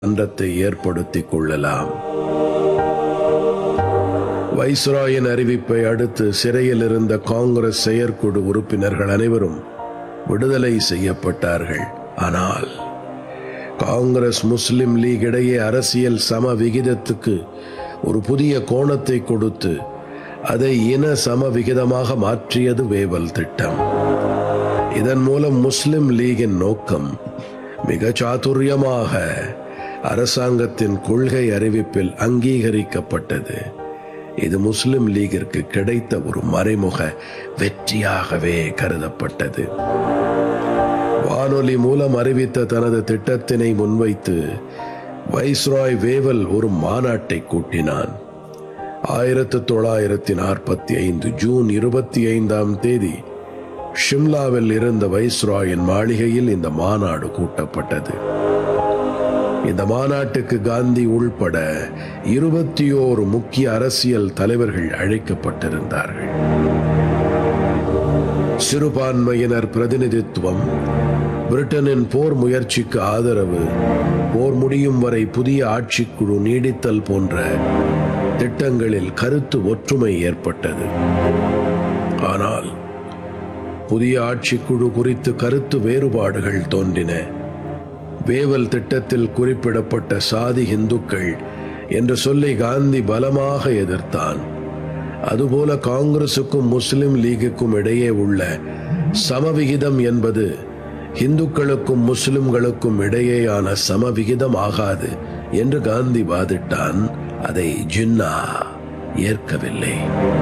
மன்றத்தை ஏற்படுத்திக் கொள்ளலாம் வைஸ்ராயின் அறிவிப்பை அடுத்து சிறையில் இருந்த காங்கிரஸ் செயற்குழு உறுப்பினர்கள் அனைவரும் விடுதலை செய்யப்பட்டார்கள் ஆனால் காங்கிரஸ் முஸ்லிம் லீக் இடையே அரசியல் சம விகிதத்துக்கு ஒரு புதிய கோணத்தை கொடுத்து அதை இன சம விகிதமாக மாற்றியது வேவல் திட்டம் இதன் மூலம் முஸ்லிம் லீகின் நோக்கம் மிக சாதுரியமாக அரசாங்கத்தின் கொள்கை அறிவிப்பில் அங்கீகரிக்கப்பட்டது இது முஸ்லிம் லீகிற்கு கிடைத்த ஒரு மறைமுக வெற்றியாகவே கருதப்பட்டது வானொலி மூலம் அறிவித்த தனது திட்டத்தினை முன்வைத்து வைஸ்ராய் வேவல் ஒரு மாநாட்டை கூட்டினான் ஆயிரத்து தொள்ளாயிரத்தி நாற்பத்தி ஐந்து ஜூன் இருபத்தி ஐந்தாம் தேதி ஷிம்லாவில் இருந்த வைஸ்ராயின் மாளிகையில் இந்த மாநாடு கூட்டப்பட்டது இந்த மாநாட்டுக்கு காந்தி உள்பட இருபத்தி ஓரு முக்கிய அரசியல் தலைவர்கள் அழைக்கப்பட்டிருந்தார்கள் சிறுபான்மையினர் பிரதிநிதித்துவம் பிரிட்டனின் போர் முயற்சிக்கு ஆதரவு போர் முடியும் வரை புதிய ஆட்சிக்குழு நீடித்தல் போன்ற திட்டங்களில் கருத்து ஒற்றுமை ஏற்பட்டது ஆனால் புதிய ஆட்சிக்குழு குறித்து கருத்து வேறுபாடுகள் தோன்றின வேவல் திட்டத்தில் குறிப்பிடப்பட்ட சாதி இந்துக்கள் என்ற சொல்லை காந்தி பலமாக எதிர்த்தான் அதுபோல காங்கிரசுக்கும் முஸ்லிம் லீகுக்கும் இடையே உள்ள சமவிகிதம் என்பது இந்துக்களுக்கும் முஸ்லிம்களுக்கும் இடையேயான சமவிகிதம் ஆகாது என்று காந்தி வாதிட்டான் அதை ஜின்னா ஏற்கவில்லை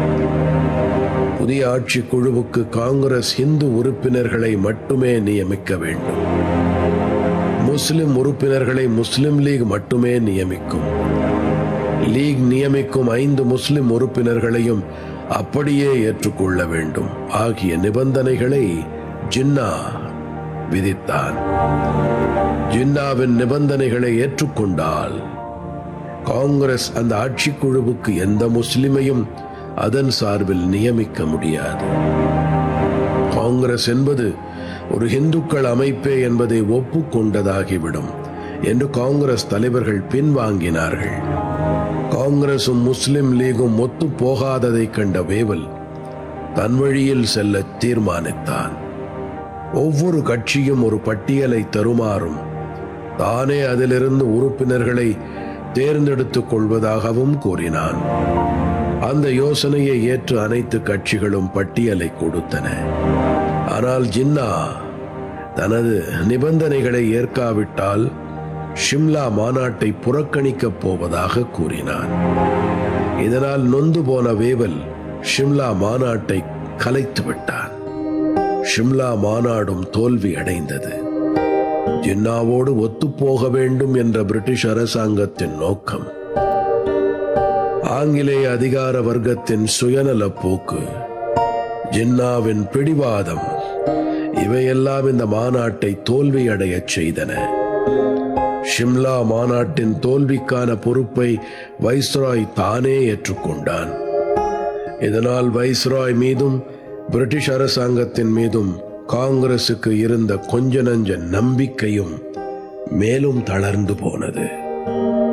புதிய ஆட்சி குழுவுக்கு காங்கிரஸ் இந்து உறுப்பினர்களை மட்டுமே நியமிக்க வேண்டும் முஸ்லிம் உறுப்பினர்களை முஸ்லிம் லீக் மட்டுமே நியமிக்கும் லீக் நியமிக்கும் ஐந்து முஸ்லிம் உறுப்பினர்களையும் அப்படியே ஏற்றுக்கொள்ள வேண்டும் ஆகிய நிபந்தனைகளை ஜின்னா விதித்தான் ஜின்னாவின் நிபந்தனைகளை ஏற்றுக்கொண்டால் காங்கிரஸ் அந்த ஆட்சிக்குழுவுக்கு எந்த முஸ்லிமையும் அதன் சார்பில் நியமிக்க முடியாது காங்கிரஸ் என்பது ஒரு இந்துக்கள் அமைப்பே என்பதை ஒப்புக்கொண்டதாகிவிடும் என்று காங்கிரஸ் தலைவர்கள் பின்வாங்கினார்கள் காங்கிரசும் முஸ்லிம் லீகும் ஒத்து போகாததை கண்ட வேவல் தன் வழியில் செல்ல தீர்மானித்தான் ஒவ்வொரு கட்சியும் ஒரு பட்டியலை தருமாறும் தானே அதிலிருந்து உறுப்பினர்களை தேர்ந்தெடுத்துக் கொள்வதாகவும் கூறினான் அந்த யோசனையை ஏற்று அனைத்து கட்சிகளும் பட்டியலை கொடுத்தன ஆனால் ஜின்னா தனது நிபந்தனைகளை ஏற்காவிட்டால் ஷிம்லா மாநாட்டை புறக்கணிக்கப் போவதாக கூறினான் இதனால் நொந்து போன வேவல் ஷிம்லா மாநாட்டை கலைத்து விட்டான் ஷிம்லா மாநாடும் தோல்வி அடைந்தது ஜின்னாவோடு ஒத்துப்போக வேண்டும் என்ற பிரிட்டிஷ் அரசாங்கத்தின் நோக்கம் ஆங்கிலேய அதிகார வர்க்கத்தின் சுயநல போக்கு ஜின்னாவின் பிடிவாதம் இவையெல்லாம் இந்த மாநாட்டை தோல்வியடையச் செய்தன ஷிம்லா மாநாட்டின் தோல்விக்கான பொறுப்பை வைஸ்ராய் தானே ஏற்றுக்கொண்டான் இதனால் வைஸ்ராய் மீதும் பிரிட்டிஷ் அரசாங்கத்தின் மீதும் காங்கிரசுக்கு இருந்த கொஞ்ச நஞ்ச நம்பிக்கையும் மேலும் தளர்ந்து போனது